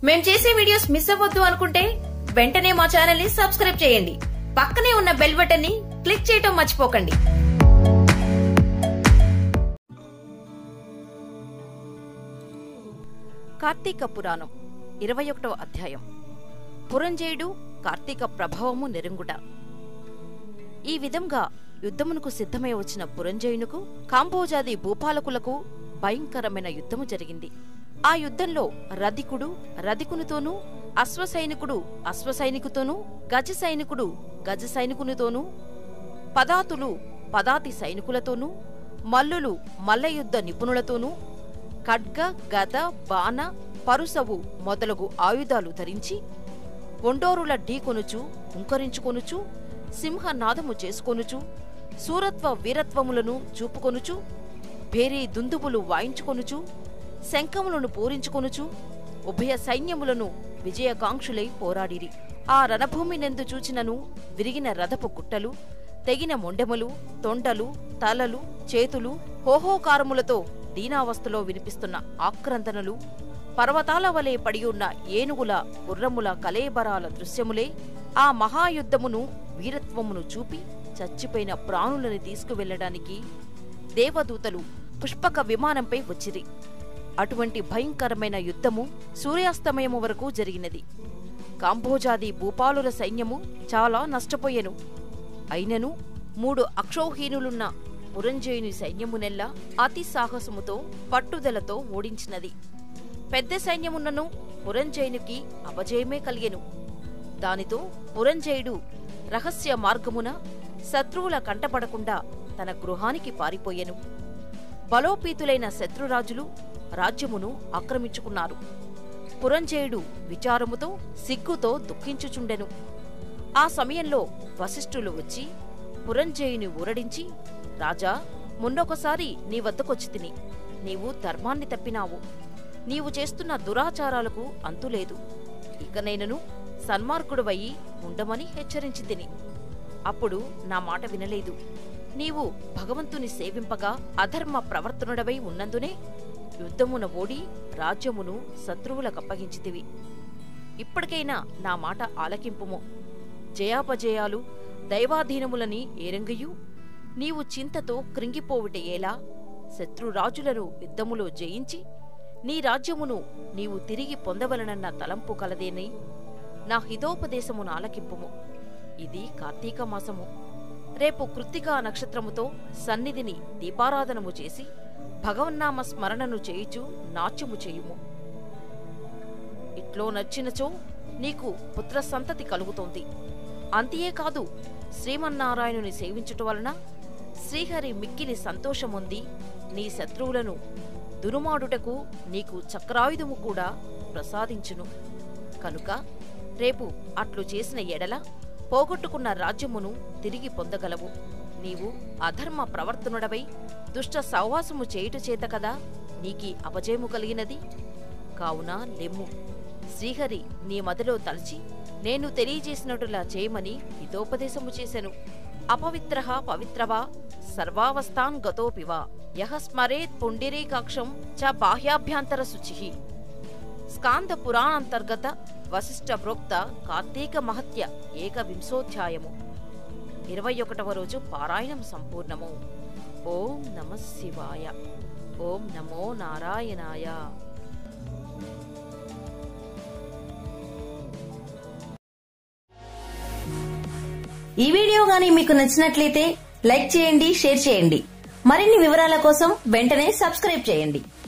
మేం చేసే videos miss అవ్వద్దు అనుకుంటే వెంటనే మా ఛానల్ ని సబ్స్క్రైబ్ చేయండి పక్కనే ఉన్న బెల్ బటన్ ని క్లిక్ చేయటం మర్చిపోకండి కార్తీక పురాణం ఇరవై ఒకటవ అధ్యాయం పురంజేయుడు కార్తీక ప్రభావము నెరుంగుట ఈ విధంగా యుద్ధమునకు సిద్ధమై వచ్చిన పురంజయునుకు కాంబోజాది భూపాలకులకు భయంకరమైన యుద్ధము జరిగింది ఆ యుద్ధంలో రధికుడు రధికునితోనూ అశ్వసైనికుడు అశ్వసైనికుతోనూ గజ సైనికుడు గజ సైనికునితోనూ పదాతులు పదాతి సైనికులతోనూ మల్లులు మల్లయుద్ధ నిపుణులతోనూ ఖడ్గ గద బాణ పరుసవు మొదలగు ఆయుధాలు ధరించి ఒండోరుల ఢీకొనుచు హుంకరించుకొనుచు సింహనాదము చేసుకొనుచు సూరత్వ వీరత్వములను చూపుకొనుచు భేరీ దుందుబులు వాయించుకొనుచు శంఖములను పూరించుకొనుచు ఉభయ సైన్యములను విజయకాంక్షులై పోరాడిరి ఆ రణభూమినెందు చూచినను విరిగిన రథపు గుట్టలు తెగిన మొండెములు తొండలు తలలు చేతులు హోహోకారములతో దీనావస్థలో వినిపిస్తున్న ఆక్రందనలు పర్వతాల వలె పడియున్న ఏనుగుల గుర్రముల కలేబరాల దృశ్యములే ఆ మహాయుద్ధమును వీరత్వమును చూపి చచ్చిపోయిన ప్రాణులని తీసుకువెళ్లడానికి దేవదూతలు పుష్పక విమానంపై వచ్చిరి అటువంటి భయంకరమైన యుద్ధము సూర్యాస్తమయము వరకు జరిగినది కాంభోజాది భూపాలుల సైన్యము చాలా నష్టపోయెను అయినను మూడు అక్షౌహీనులున్న పురంజయుని సైన్యమునెల్లా అతి సాహసముతో పట్టుదలతో ఓడించినది పెద్ద సైన్యమున్నను పురంజయునికి అపజయమే కలిగెను దానితో పురంజయుడు రహస్య మార్గమున శత్రువుల కంటపడకుండా తన గృహానికి పారిపోయెను బలోపీతులైన శత్రురాజులు రాజ్యమును ఆక్రమించుకున్నారు పురంజయుడు విచారముతో సిగ్గుతో దుఃఖించుచుండెను ఆ సమయంలో వశిష్ఠులు వచ్చి పురంజయుని ఊరడించి రాజా మొన్నొకసారి నీ వద్దకొచ్చి తిని నీవు ధర్మాన్ని తప్పినావు నీవు చేస్తున్న దురాచారాలకు అంతులేదు ఇకనైనను సన్మార్గుడువయ్యి ఉండమని హెచ్చరించి తిని అప్పుడు నా మాట వినలేదు నీవు భగవంతుని సేవింపగా అధర్మ ప్రవర్తనుడవై ఉన్నందునే యుద్ధమున ఓడి రాజ్యమును శత్రువులకప్పగించితివి ఇప్పటికైనా నా మాట ఆలకింపుము జయాపజయాలు దైవాధీనములని ఏరంగయు నీవు చింతతో కృంగిపోవుట ఎలా శత్రురాజులను యుద్ధములో జయించి నీ రాజ్యమును నీవు తిరిగి పొందవలనన్న తలంపు కలదేని నా హితోపదేశమును ఆలకింపుము ఇది కార్తీక మాసము రేపు కృత్తికా నక్షత్రముతో సన్నిధిని దీపారాధనము చేసి భగవన్నామ స్మరణను చేయుచు నాట్యము చేయుము ఇట్లో నచ్చినచో నీకు పుత్ర సంతతి కలుగుతోంది అంతియే కాదు శ్రీమన్నారాయణుని సేవించుట వలన శ్రీహరి మిక్కిలి సంతోషముంది నీ శత్రువులను దురుమాడుటకు నీకు చక్రాయుధము కూడా ప్రసాదించును కనుక రేపు అట్లు చేసిన ఎడల పోగొట్టుకున్న రాజ్యమును తిరిగి పొందగలవు నీవు అధర్మ ప్రవర్తనుడవై దుష్ట సహవాసము చేయుట చేత కదా నీకీ అపజయము కలిగినది కావున లెమ్ము శ్రీహరి నీ మదిలో తలచి నేను తెలియజేసినట్టులా చేయమని హితోపదేశము చేసెను అపవిత్ర పవిత్రవా సర్వావస్థాన్ గతోపివా యహ స్మరేత్ పుండిరీకాక్షం చ బాహ్యాభ్యంతర శుచి స్కాంద పురాణాంతర్గత వశిష్ఠ ప్రోక్త కార్తీక మహత్య ఏకవింశోధ్యాయము ఇరవై ఒకటవ రోజు పారాయణం సంపూర్ణము ఓం నమ శివాయ ఓం నమో నారాయణాయ ఈ వీడియో గానీ మీకు నచ్చినట్లయితే లైక్ చేయండి షేర్ చేయండి మరిన్ని వివరాల కోసం వెంటనే సబ్స్క్రైబ్ చేయండి